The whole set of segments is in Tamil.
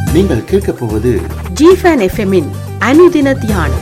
நீங்கள் கேட்கப் போவது ஜிஃபன் எஃப்எம்மின் அனுதின தியானம்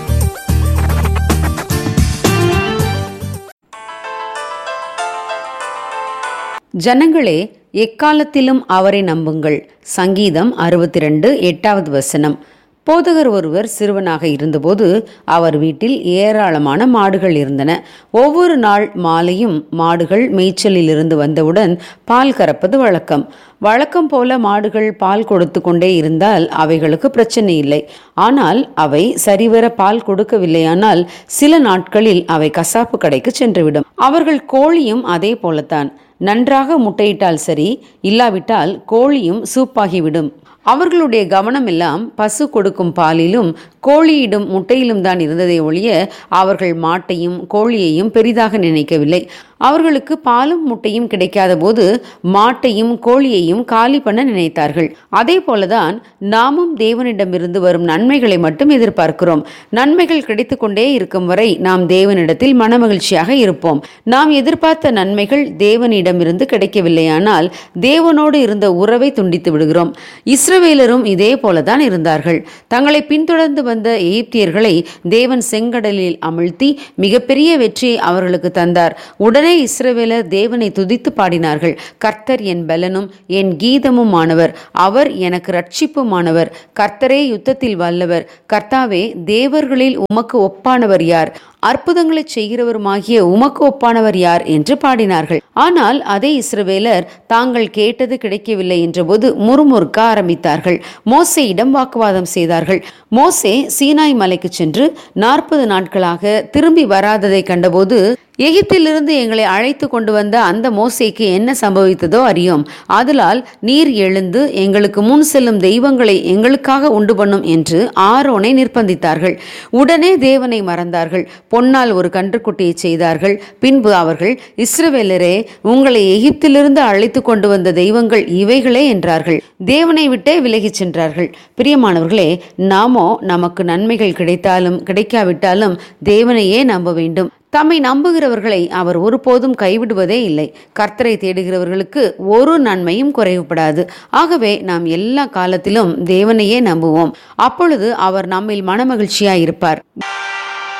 ஜனங்களே எக்காலத்திலும் அவரை நம்புங்கள் சங்கீதம் அறுபத்தி ரெண்டு எட்டாவது வசனம் போதகர் ஒருவர் சிறுவனாக இருந்தபோது அவர் வீட்டில் ஏராளமான மாடுகள் இருந்தன ஒவ்வொரு நாள் மாலையும் மாடுகள் மேய்ச்சலில் இருந்து வந்தவுடன் பால் கறப்பது வழக்கம் வழக்கம் போல மாடுகள் பால் கொடுத்து கொண்டே இருந்தால் அவைகளுக்கு பிரச்சனை இல்லை ஆனால் அவை சரிவர பால் கொடுக்கவில்லையானால் சில நாட்களில் அவை கசாப்பு கடைக்கு சென்றுவிடும் அவர்கள் கோழியும் அதே போலத்தான் நன்றாக முட்டையிட்டால் சரி இல்லாவிட்டால் கோழியும் சூப்பாகிவிடும் அவர்களுடைய கவனம் எல்லாம் பசு கொடுக்கும் பாலிலும் கோழியிடும் முட்டையிலும் தான் இருந்ததை ஒழிய அவர்கள் மாட்டையும் கோழியையும் பெரிதாக நினைக்கவில்லை அவர்களுக்கு பாலும் முட்டையும் கிடைக்காத போது மாட்டையும் கோழியையும் காலி பண்ண நினைத்தார்கள் அதே போலதான் நாமும் தேவனிடமிருந்து வரும் நன்மைகளை மட்டும் எதிர்பார்க்கிறோம் நன்மைகள் கிடைத்து கொண்டே இருக்கும் வரை நாம் தேவனிடத்தில் மனமகிழ்ச்சியாக இருப்போம் நாம் எதிர்பார்த்த நன்மைகள் தேவனிடமிருந்து கிடைக்கவில்லையானால் தேவனோடு இருந்த உறவை துண்டித்து விடுகிறோம் இஸ்ரவேலரும் இதே போலதான் இருந்தார்கள் தங்களை பின்தொடர்ந்து வந்த எகிப்தியர்களை தேவன் செங்கடலில் அமிழ்த்தி மிகப்பெரிய வெற்றியை அவர்களுக்கு தந்தார் உடனே இஸ்ரவேலர் தேவனை துதித்து பாடினார்கள் கர்த்தர் என் பலனும் என் கீதமுமானவர் அவர் எனக்கு ரட்சிப்புமானவர் கர்த்தரே யுத்தத்தில் வல்லவர் கர்த்தாவே தேவர்களில் உமக்கு ஒப்பானவர் யார் அற்புதங்களை செய்கிறவருமாகிய உமக்கு ஒப்பானவர் யார் என்று பாடினார்கள் ஆனால் அதே இஸ்ரவேலர் தாங்கள் கேட்டது கிடைக்கவில்லை என்றபோது முறுமுறுக்க ஆரம்பித்தார்கள் மோசேயிடம் வாக்குவாதம் செய்தார்கள் மோசே சீனாய் மலைக்கு சென்று நாற்பது நாட்களாக திரும்பி வராததை கண்டபோது எகிப்திலிருந்து எங்களை அழைத்து கொண்டு வந்த அந்த மோசேக்கு என்ன சம்பவித்ததோ அறியோம் ஆதலால் நீர் எழுந்து எங்களுக்கு முன் செல்லும் தெய்வங்களை எங்களுக்காக உண்டு பண்ணும் என்று ஆரோனை நிர்பந்தித்தார்கள் உடனே தேவனை மறந்தார்கள் பொன்னால் ஒரு கன்றுக்குட்டியை செய்தார்கள் பின்பு அவர்கள் இஸ்ரவேலரே உங்களை எகிப்திலிருந்து அழைத்து கொண்டு வந்த தெய்வங்கள் இவைகளே என்றார்கள் தேவனை விட்டே விலகிச் சென்றார்கள் பிரியமானவர்களே நாமோ நமக்கு நன்மைகள் கிடைத்தாலும் கிடைக்காவிட்டாலும் தேவனையே நம்ப வேண்டும் தம்மை நம்புகிறவர்களை அவர் ஒருபோதும் கைவிடுவதே இல்லை கர்த்தரை தேடுகிறவர்களுக்கு ஒரு நன்மையும் குறைவுபடாது ஆகவே நாம் எல்லா காலத்திலும் தேவனையே நம்புவோம் அப்பொழுது அவர் நம்மில் மனமகிழ்ச்சியாய் இருப்பார்